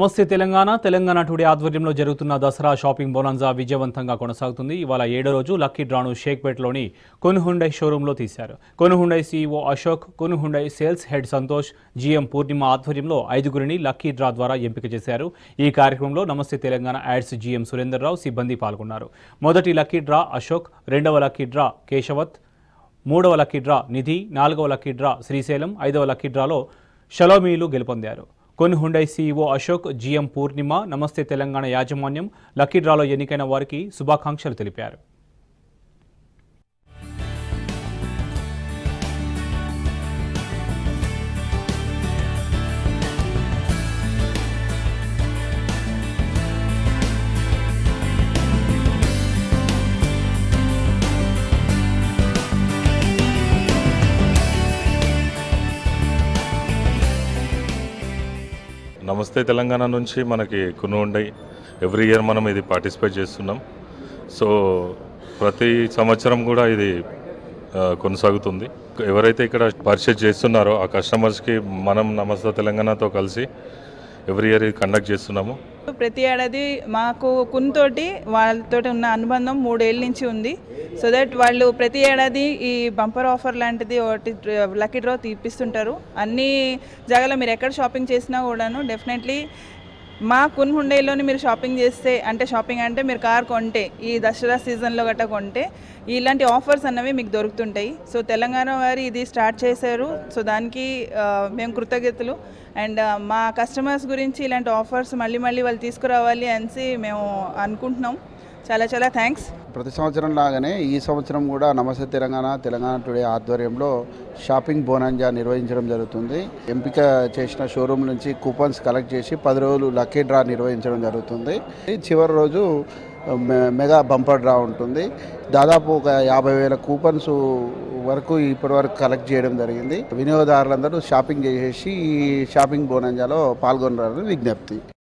నమస్తే తెలంగాణ తెలంగాణ టుడే ఆధ్వర్యంలో జరుగుతున్న దసరా షాపింగ్ బోనాంజా విజయవంతంగా కొనసాగుతుంది ఇవాళ ఏడో రోజు లక్కీ డ్రాను షేక్పేట్లోని కొనుహుండై షోరూంలో తీశారు Kun Hyundai CEO Ashok Kun Hyundai sales head Santosh GM Purnima ఆధ్వర్యంలో ఐదుగురిని లక్కీ డ్రా ద్వారా ఎంపిక చేశారు ఈ కార్యక్రమంలో నమస్తే తెలంగాణ యాడ్స్ జీఎం సురేందర్రావు సిబ్బంది పాల్గొన్నారు మొదటి లక్కీ డ్రా అశోక్ రెండవ లక్కీ డ్రా కేశవత్ మూడవ లక్కీ డ్రా నిధి నాలుగవ లక్కీ డ్రా శ్రీశైలం ఐదవ లక్కీ డ్రాలో షలోమీలు గెలుపొందారు కొన్ని Hyundai CEO Ashok GM Purnima Namaste Telangana యాజమాన్యం లక్కీ డ్రాలో ఎన్నికైన వారికి శుభాకాంక్షలు తెలిపారు నమస్తే తెలంగాణ నుంచి మనకి కొన్ని ఉండయి ఎవ్రీ ఇయర్ మనం ఇది పార్టిసిపేట్ చేస్తున్నాం సో ప్రతి సంవత్సరం కూడా ఇది ఆ, కొనసాగుతుంది ఎవరైతే ఇక్కడ పర్చేజ్ చేస్తున్నారో ఆ కస్టమర్స్కి మనం నమస్తే తెలంగాణతో కలిసి ఎవ్రీ ఇయర్ ఇది కండక్ట్ చేస్తున్నాము ప్రతి ఏడాది మాకు కున్తోటి వాళ్ళతో ఉన్న అనుబంధం మూడేళ్ళ నుంచి ఉంది సో దట్ వాళ్ళు ప్రతి ఏడాది ఈ బంపర్ ఆఫర్ లాంటిది ఒకటి లక్కీ డ్రా తీపిస్తుంటారు అన్ని జాగాలో మీరు ఎక్కడ షాపింగ్ చేసినా కూడాను డెఫినెట్లీ మా కున్ హుండైలోని మీరు షాపింగ్ చేస్తే అంటే షాపింగ్ అంటే మీరు కార్ కొంటే ఈ దసరా సీజన్లో గట్రా కొంటే ఇలాంటి ఆఫర్స్ అన్నవి మీకు దొరుకుతుంటాయి సో తెలంగాణ వారు ఇది స్టార్ట్ చేశారు సో దానికి ఆ, మేము కృతజ్ఞతలు అండ్ మా కస్టమర్స్ గురించి ఇలాంటి ఆఫర్స్ మళ్ళీ మళ్ళీ వాళ్ళు తీసుకురావాలి అనేసి మేము అనుకుంటున్నాం చాలా చాలా థ్యాంక్స్ ప్రతి సంవత్సరం లాగానే ఈ సంవత్సరం కూడా నమస్తే తెలంగాణ తెలంగాణ టుడే ఆధ్వర్యంలో షాపింగ్ బోనాంజా నిర్వహించడం జరుగుతుంది ఎంపిక చేసిన షోరూమ్ నుంచి కూపన్స్ కలెక్ట్ చేసి పది రోజులు లక్కీ డ్రా నిర్వహించడం జరుగుతుంది ఈ చివరి రోజు మె- మెగా బంపర్ డ్రా ఉంటుంది దాదాపు ఒక యాభై వేల కూపన్స్ వరకు ఇప్పటి వరకు కలెక్ట్ చేయడం జరిగింది వినియోగదారులందరూ షాపింగ్ చేసేసి ఈ షాపింగ్ బోనాంజాలో పాల్గొనాలని విజ్ఞప్తి